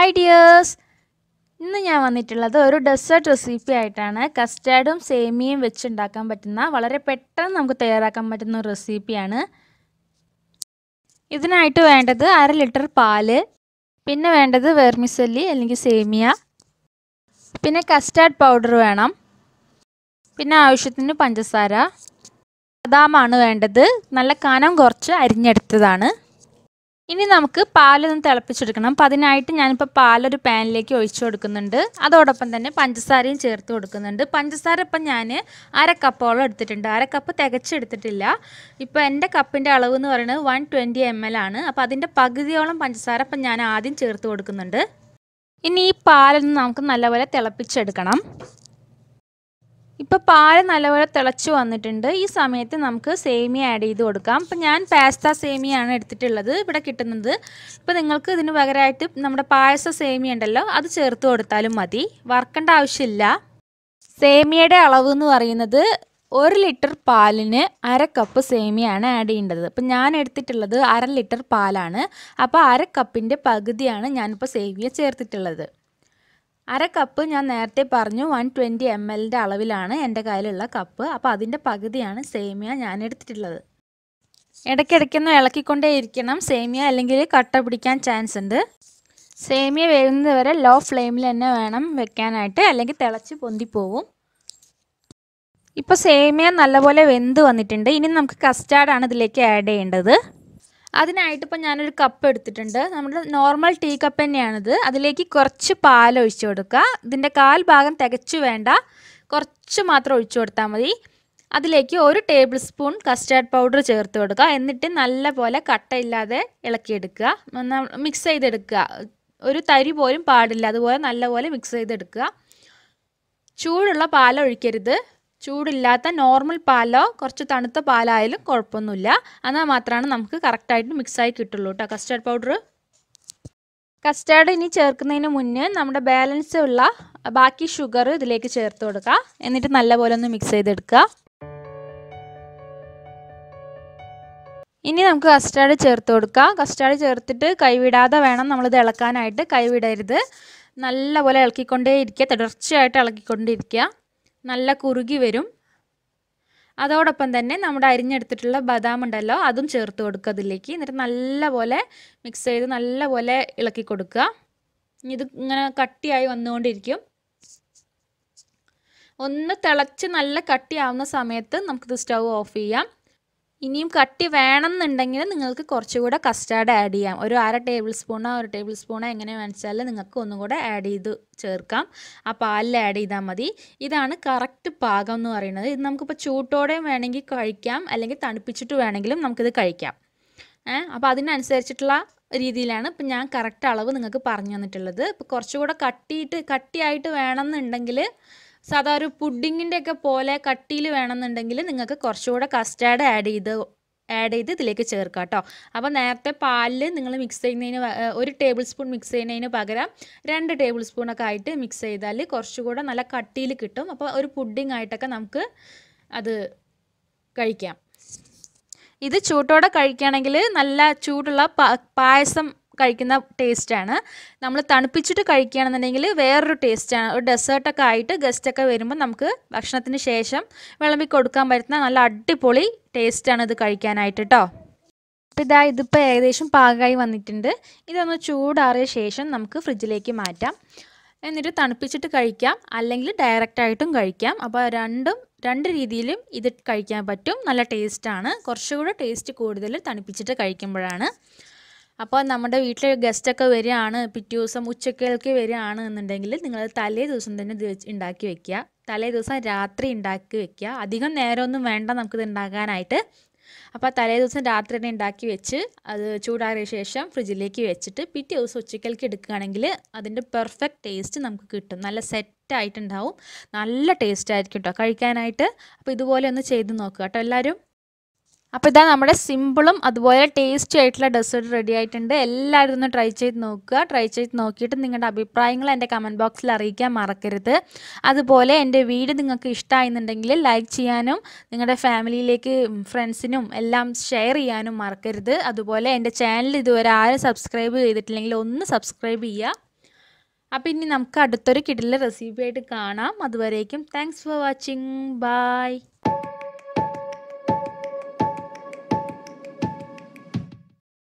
hi dears ഇന്ന് ഞാൻ വന്നിട്ടുള്ളത് ഒരു ഡെസേർട്ട് റെസിപ്പി ആയിട്ടാണ് കസ്റ്റാർഡും സേമിയയും വെച്ചുണ്ടാക്കാൻ പറ്റുന്ന വളരെ പെട്ടെന്ന് നമുക്ക് തയ്യാറാക്കാൻ പറ്റുന്ന ഒരു റെസിപ്പിയാണ് ഇതിനായിട്ട് വേണ്ടത് അര ലിറ്റർ പാല് പിന്നെ വേണ്ടത് വെർമിസല്ലി അല്ലെങ്കിൽ സേമിയ പിന്നെ കസ്റ്റാർഡ് പൗഡർ വേണം പിന്നെ ആവശ്യത്തിന് പഞ്ചസാര ബദാമാണ് വേണ്ടത് നല്ല കനം കുറച്ച് അരിഞ്ഞെടുത്തതാണ് ഇനി നമുക്ക് പാലൊന്ന് തിളപ്പിച്ചെടുക്കണം അപ്പം അതിനായിട്ട് ഞാനിപ്പോൾ പാലൊരു പാനിലേക്ക് ഒഴിച്ചു കൊടുക്കുന്നുണ്ട് അതോടൊപ്പം തന്നെ പഞ്ചസാരയും ചേർത്ത് കൊടുക്കുന്നുണ്ട് പഞ്ചസാര ഇപ്പം ഞാൻ അര കപ്പോളം എടുത്തിട്ടുണ്ട് അര കപ്പ് തികച്ചെടുത്തിട്ടില്ല ഇപ്പോൾ എൻ്റെ കപ്പിൻ്റെ അളവ് എന്ന് പറയുന്നത് വൺ ട്വൻറ്റി എം എൽ ആണ് അപ്പോൾ അതിൻ്റെ പകുതിയോളം പഞ്ചസാര ഇപ്പം ഞാൻ ആദ്യം ചേർത്ത് കൊടുക്കുന്നുണ്ട് ഇനി ഈ പാലൊന്ന് നമുക്ക് നല്ലപോലെ തിളപ്പിച്ചെടുക്കണം ഇപ്പോൾ പാല് നല്ലപോലെ തിളച്ച് വന്നിട്ടുണ്ട് ഈ സമയത്ത് നമുക്ക് സേമിയ ആഡ് ചെയ്ത് കൊടുക്കാം ഇപ്പം ഞാൻ പാസ്ത സേമിയാണ് എടുത്തിട്ടുള്ളത് ഇവിടെ കിട്ടുന്നത് ഇപ്പോൾ നിങ്ങൾക്ക് ഇതിന് പകരമായിട്ട് നമ്മുടെ പായസ സേമിയ ഉണ്ടല്ലോ അത് ചേർത്ത് കൊടുത്താലും മതി വറക്കേണ്ട ആവശ്യമില്ല സേമിയയുടെ അളവ് എന്ന് പറയുന്നത് ഒരു ലിറ്റർ പാലിന് അര കപ്പ് സേമിയാണ് ആഡ് ചെയ്യേണ്ടത് അപ്പം ഞാൻ എടുത്തിട്ടുള്ളത് അര ലിറ്റർ പാലാണ് അപ്പോൾ അര കപ്പിൻ്റെ പകുതിയാണ് ഞാനിപ്പോൾ സേമിയ ചേർത്തിട്ടുള്ളത് അര കപ്പ് ഞാൻ നേരത്തെ പറഞ്ഞു വൺ ട്വൻറ്റി എം എല്ലിൻ്റെ അളവിലാണ് എൻ്റെ കയ്യിലുള്ള കപ്പ് അപ്പോൾ അതിൻ്റെ പകുതിയാണ് സേമിയ ഞാൻ എടുത്തിട്ടുള്ളത് ഇടയ്ക്കിടയ്ക്കൊന്ന് ഇളക്കിക്കൊണ്ടേ ഇരിക്കണം സേമിയ അല്ലെങ്കിൽ കട്ട പിടിക്കാൻ ചാൻസ് ഉണ്ട് സേമിയ വേവുന്നത് വരെ ലോ ഫ്ലെയിമിൽ തന്നെ വേണം വെക്കാനായിട്ട് അല്ലെങ്കിൽ തിളച്ച് പൊന്തിപ്പോവും ഇപ്പോൾ സേമിയ നല്ലപോലെ വെന്ത് വന്നിട്ടുണ്ട് ഇനി നമുക്ക് കസ്റ്റാർഡാണ് ഇതിലേക്ക് ആഡ് ചെയ്യേണ്ടത് അതിനായിട്ട് ഇപ്പോൾ ഞാനൊരു കപ്പ് എടുത്തിട്ടുണ്ട് നമ്മുടെ നോർമൽ ടീ കപ്പ് തന്നെയാണിത് അതിലേക്ക് കുറച്ച് പാൽ ഒഴിച്ചു കൊടുക്കുക ഇതിൻ്റെ കാൽ ഭാഗം തികച്ചു വേണ്ട കുറച്ച് മാത്രം ഒഴിച്ചു കൊടുത്താൽ മതി അതിലേക്ക് ഒരു ടേബിൾ സ്പൂൺ കസ്റ്റാർഡ് പൗഡർ ചേർത്ത് കൊടുക്കുക എന്നിട്ട് നല്ല പോലെ കട്ടയില്ലാതെ ഇളക്കിയെടുക്കുക മിക്സ് ചെയ്തെടുക്കുക ഒരു തരി പോലും പാടില്ല അതുപോലെ നല്ലപോലെ മിക്സ് ചെയ്തെടുക്കുക ചൂടുള്ള പാൽ ഒഴിക്കരുത് ചൂടില്ലാത്ത നോർമൽ പാലോ കുറച്ച് തണുത്ത പാലായാലും കുഴപ്പമൊന്നുമില്ല എന്നാൽ മാത്രമാണ് നമുക്ക് കറക്റ്റായിട്ട് മിക്സായി കിട്ടുള്ളൂ കേട്ടോ കസ്റ്റാർഡ് പൗഡർ കസ്റ്റാർഡ് ഇനി ചേർക്കുന്നതിന് മുന്നേ നമ്മുടെ ബാലൻസ് ഉള്ള ബാക്കി ഷുഗർ ഇതിലേക്ക് ചേർത്ത് കൊടുക്കുക എന്നിട്ട് നല്ലപോലെ ഒന്ന് മിക്സ് ചെയ്തെടുക്കുക ഇനി നമുക്ക് കസ്റ്റാർഡ് ചേർത്ത് കൊടുക്കാം കസ്റ്റാർഡ് ചേർത്തിട്ട് കൈവിടാതെ വേണം നമ്മളിത് ഇളക്കാനായിട്ട് കൈവിടരുത് നല്ലപോലെ ഇളക്കിക്കൊണ്ടേ ഇരിക്കുക തുടർച്ചയായിട്ട് ഇളക്കിക്കൊണ്ടിരിക്കുക നല്ല കുറുകി വരും അതോടൊപ്പം തന്നെ നമ്മുടെ അരിഞ്ഞെടുത്തിട്ടുള്ള ബദാം ഉണ്ടല്ലോ അതും ചേർത്ത് കൊടുക്കുക അതിലേക്ക് എന്നിട്ട് നല്ലപോലെ മിക്സ് ചെയ്ത് നല്ലപോലെ ഇളക്കി കൊടുക്കുക ഇത് ഇങ്ങനെ കട്ടിയായി വന്നുകൊണ്ടിരിക്കും ഒന്ന് തിളച്ച് നല്ല കട്ടിയാവുന്ന സമയത്ത് നമുക്കിത് സ്റ്റൗ ഓഫ് ചെയ്യാം ഇനിയും കട്ടി വേണമെന്നുണ്ടെങ്കിൽ നിങ്ങൾക്ക് കുറച്ചുകൂടെ കസ്റ്റാർഡ് ആഡ് ചെയ്യാം ഒരു അര ടേബിൾ സ്പൂണോ ഒരു ടേബിൾ സ്പൂണോ എങ്ങനെ വേണിച്ചാൽ നിങ്ങൾക്ക് ഒന്നും കൂടെ ആഡ് ചെയ്ത് ചേർക്കാം ആ പാലിൽ ആഡ് ചെയ്താൽ മതി ഇതാണ് കറക്റ്റ് പാകം എന്ന് പറയുന്നത് ഇത് നമുക്കിപ്പോൾ ചൂട്ടോടെയും വേണമെങ്കിൽ കഴിക്കാം അല്ലെങ്കിൽ തണുപ്പിച്ചിട്ട് വേണമെങ്കിലും നമുക്കിത് കഴിക്കാം ഏഹ് അപ്പോൾ അതിനനുസരിച്ചിട്ടുള്ള രീതിയിലാണ് ഇപ്പം ഞാൻ കറക്റ്റ് അളവ് നിങ്ങൾക്ക് പറഞ്ഞു തന്നിട്ടുള്ളത് ഇപ്പോൾ കുറച്ചുകൂടെ കട്ടിയിട്ട് കട്ടിയായിട്ട് വേണമെന്നുണ്ടെങ്കിൽ സാധാ ഒരു പുഡിങ്ങിൻ്റെ ഒക്കെ പോലെ കട്ടിയിൽ വേണമെന്നുണ്ടെങ്കിൽ നിങ്ങൾക്ക് കുറച്ചുകൂടെ കസ്റ്റാർഡ് ആഡ് ചെയ്ത് ആഡ് ചെയ്ത് ഇതിലേക്ക് ചേർക്കാം കേട്ടോ അപ്പോൾ നേരത്തെ പാലിൽ നിങ്ങൾ മിക്സ് ചെയ്യുന്നതിന് ഒരു ടേബിൾ സ്പൂൺ മിക്സ് ചെയ്യുന്നതിന് പകരം രണ്ട് ടേബിൾ സ്പൂണൊക്കെ ആയിട്ട് മിക്സ് ചെയ്താൽ കുറച്ചുകൂടെ നല്ല കട്ടിയിൽ കിട്ടും അപ്പോൾ ഒരു പുഡിംഗ് ആയിട്ടൊക്കെ നമുക്ക് അത് കഴിക്കാം ഇത് ചൂട്ടോടെ കഴിക്കുകയാണെങ്കിൽ നല്ല ചൂടുള്ള പായസം കഴിക്കുന്ന ടേസ്റ്റാണ് നമ്മൾ തണുപ്പിച്ചിട്ട് കഴിക്കുകയാണെന്നുണ്ടെങ്കിൽ വേറൊരു ടേസ്റ്റാണ് ഒരു ഡെസേർട്ടൊക്കെ ആയിട്ട് ഗസ്റ്റൊക്കെ വരുമ്പോൾ നമുക്ക് ഭക്ഷണത്തിന് ശേഷം വിളമ്പി കൊടുക്കാൻ പറ്റുന്ന നല്ല അടിപൊളി ടേസ്റ്റാണ് ഇത് കഴിക്കാനായിട്ട് കേട്ടോ അപ്പോൾ ഇതാ ഇതിപ്പോൾ ഏകദേശം പാകമായി വന്നിട്ടുണ്ട് ഇതൊന്ന് ചൂടാറിയ ശേഷം നമുക്ക് ഫ്രിഡ്ജിലേക്ക് മാറ്റാം എന്നിട്ട് തണുപ്പിച്ചിട്ട് കഴിക്കാം അല്ലെങ്കിൽ ഡയറക്റ്റായിട്ടും കഴിക്കാം അപ്പോൾ രണ്ടും രണ്ട് രീതിയിലും ഇത് കഴിക്കാൻ പറ്റും നല്ല ടേസ്റ്റാണ് കുറച്ചുകൂടെ ടേസ്റ്റ് കൂടുതൽ തണുപ്പിച്ചിട്ട് കഴിക്കുമ്പോഴാണ് അപ്പോൾ നമ്മുടെ വീട്ടിൽ ഗസ്റ്റൊക്കെ വരികയാണ് പിറ്റേ ദിവസം ഉച്ചക്കേൾക്ക് വരികയാണ് എന്നുണ്ടെങ്കിൽ നിങ്ങൾ തലേ ദിവസം തന്നെ ഇത് ഉണ്ടാക്കി വെക്കുക തലേ ദിവസം രാത്രി ഉണ്ടാക്കി വെക്കുക അധികം നേരമൊന്നും വേണ്ട നമുക്കിത് ഉണ്ടാക്കാനായിട്ട് അപ്പോൾ തലേ ദിവസം രാത്രി തന്നെ ഉണ്ടാക്കി വെച്ച് അത് ചൂടാറിയ ശേഷം ഫ്രിഡ്ജിലേക്ക് വെച്ചിട്ട് പിറ്റേ ദിവസം ഉച്ചക്കലേക്ക് എടുക്കുകയാണെങ്കിൽ അതിൻ്റെ പെർഫെക്റ്റ് ടേസ്റ്റ് നമുക്ക് കിട്ടും നല്ല സെറ്റായിട്ടുണ്ടാവും നല്ല ടേസ്റ്റ് ആയിരിക്കും കേട്ടോ കഴിക്കാനായിട്ട് അപ്പോൾ ഇതുപോലെ ഒന്ന് ചെയ്ത് നോക്കുക കേട്ടോ എല്ലാവരും അപ്പോൾ ഇതാ നമ്മുടെ സിമ്പിളും അതുപോലെ ടേസ്റ്റി ആയിട്ടുള്ള ഡെസേർട്ട് റെഡി ആയിട്ടുണ്ട് എല്ലാവരും ഒന്ന് ട്രൈ ചെയ്ത് നോക്കുക ട്രൈ ചെയ്ത് നോക്കിയിട്ട് നിങ്ങളുടെ അഭിപ്രായങ്ങൾ എൻ്റെ കമൻറ്റ് ബോക്സിൽ അറിയിക്കാൻ മറക്കരുത് അതുപോലെ എൻ്റെ വീഡിയോ നിങ്ങൾക്ക് ഇഷ്ടമായിരുന്നുണ്ടെങ്കിൽ ലൈക്ക് ചെയ്യാനും നിങ്ങളുടെ ഫാമിലിയിലേക്ക് ഫ്രണ്ട്സിനും എല്ലാം ഷെയർ ചെയ്യാനും മറക്കരുത് അതുപോലെ എൻ്റെ ചാനൽ ഇതുവരെ ആരും സബ്സ്ക്രൈബ് ചെയ്തിട്ടില്ലെങ്കിൽ ഒന്ന് സബ്സ്ക്രൈബ് ചെയ്യുക അപ്പോൾ ഇനി നമുക്ക് അടുത്തൊരു കിടില റെസിപ്പി ആയിട്ട് കാണാം അതുവരേക്കും താങ്ക്സ് ഫോർ വാച്ചിങ് ബൈ